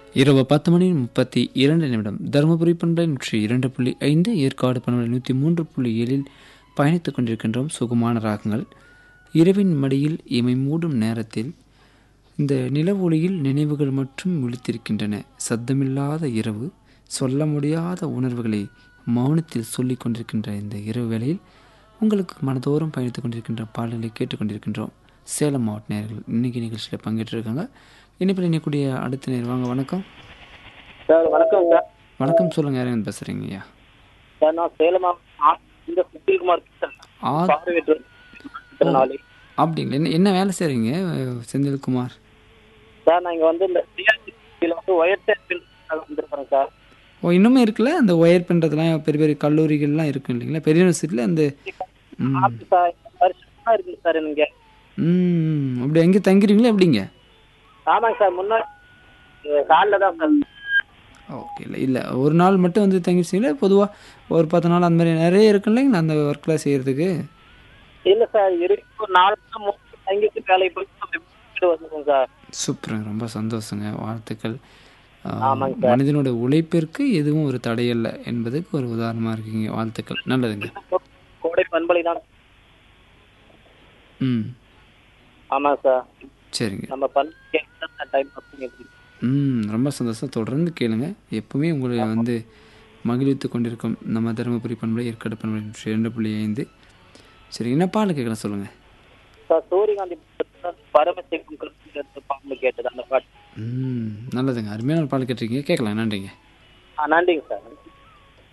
இரவு பத்து மணி முப்பத்தி இரண்டு நிமிடம் தருமபுரி பண்பலை நூற்றி இரண்டு புள்ளி ஐந்து ஏற்காடு பண்பலை நூற்றி மூன்று புள்ளி ஏழில் பயணித்துக் கொண்டிருக்கின்றோம் சுகமான ராகங்கள் இரவின் மடியில் இமை மூடும் நேரத்தில் இந்த நில ஒளியில் நினைவுகள் மட்டும் விழித்திருக்கின்றன சத்தமில்லாத இரவு சொல்ல முடியாத உணர்வுகளை மௌனத்தில் சொல்லிக் கொண்டிருக்கின்ற இந்த இரவு வேளையில் உங்களுக்கு மனதோறும் பயணித்துக் கொண்டிருக்கின்ற பாடல்களை கேட்டுக்கொண்டிருக்கின்றோம் சேலம் மாவட்ட நேர்கள் இன்னைக்கு நிகழ்ச்சியில் பங்கேற்றிருக்காங்க இனிப்பில் இணைக்கூடிய அடுத்த நேர் வாங்க வணக்கம் சார் வணக்கம் சார் வணக்கம் சொல்லுங்க யாரும் பேசுறீங்க ஐயா சார் நான் சேலம் மாவட்டம் இந்த சுத்தில்குமார் பேசுறேன் ஆ பார்வையற்ற நாளை அப்படிங்களா என்ன என்ன வேலை செய்கிறீங்க செந்தில்குமார் சார் நான் இங்க வந்து இந்த சிஆர்டில வந்து ஒயர் டேப் வந்திருக்கிறேன் சார் ஓ இன்னுமே இருக்குல்ல அந்த ஒயர் பண்ணுறதுலாம் பெரிய பெரிய கல்லூரிகள்லாம் இருக்கு இல்லைங்களா பெரிய யூனிவர்சிட்டியில் அந்த ம் ஆமா சார் இந்த வருஷமா இருக்குது சார் நீங்க ம் அப்படி எங்கே தங்கிறீங்களா எப்படிங்க ஆமாங்க சார் முன்னாடி காலில் தான் சார் ஓகே இல்லை இல்லை ஒரு நாள் மட்டும் வந்து தங்கிச்சிங்களா பொதுவாக ஒரு பத்து நாள் அந்த மாதிரி நிறைய இருக்கு இல்லைங்களா அந்த ஒர்க்கில் செய்கிறதுக்கு இல்ல சார் இருக்கு ஒரு நாலு நாள் மூணு நாள் தங்கிட்டு வேலைக்கு போயிட்டு வீடு வந்துருக்கோம் சார் சூப்பருங்க ரொம்ப சந்தோஷங்க வாழ்த்துக்கள் ஆ, ஆமாங்க சார். மனிதனோட உழைப்பிற்கு எதுவும் ஒரு தடையல்ல என்பதுக்கு ஒரு உதாரணமாக இருக்கீங்க வாழ்த்துக்கள் நல்லதுங்க கோடை பண்பலை தான் ம் ஆமாங்க சார் சரிங்க நம்ம பண்பலை டைம் பண்ணுங்க ம் ரொம்ப சந்தோஷம் தொடர்ந்து கேளுங்க எப்பவுமே உங்களை வந்து மகிழ்வித்து கொண்டிருக்கும் நம்ம தருமபுரி பண்பலை ஏற்காடு பண்பலை நூற்றி இரண்டு புள்ளி ஐந்து சரி என்ன பாடல் கேட்கலாம் சொல்லுங்கள் சார் சூரியகாந்தி பரமசிவம் கிருஷ்ணன் பாம்பு கேட்டது அந்த பாட்டு ம் நல்லதுங்க அருமையான ஒரு பாடல் கேட்டிருக்கீங்க கேட்கலாம் நன்றிங்க ஆ நன்றிங்க சார்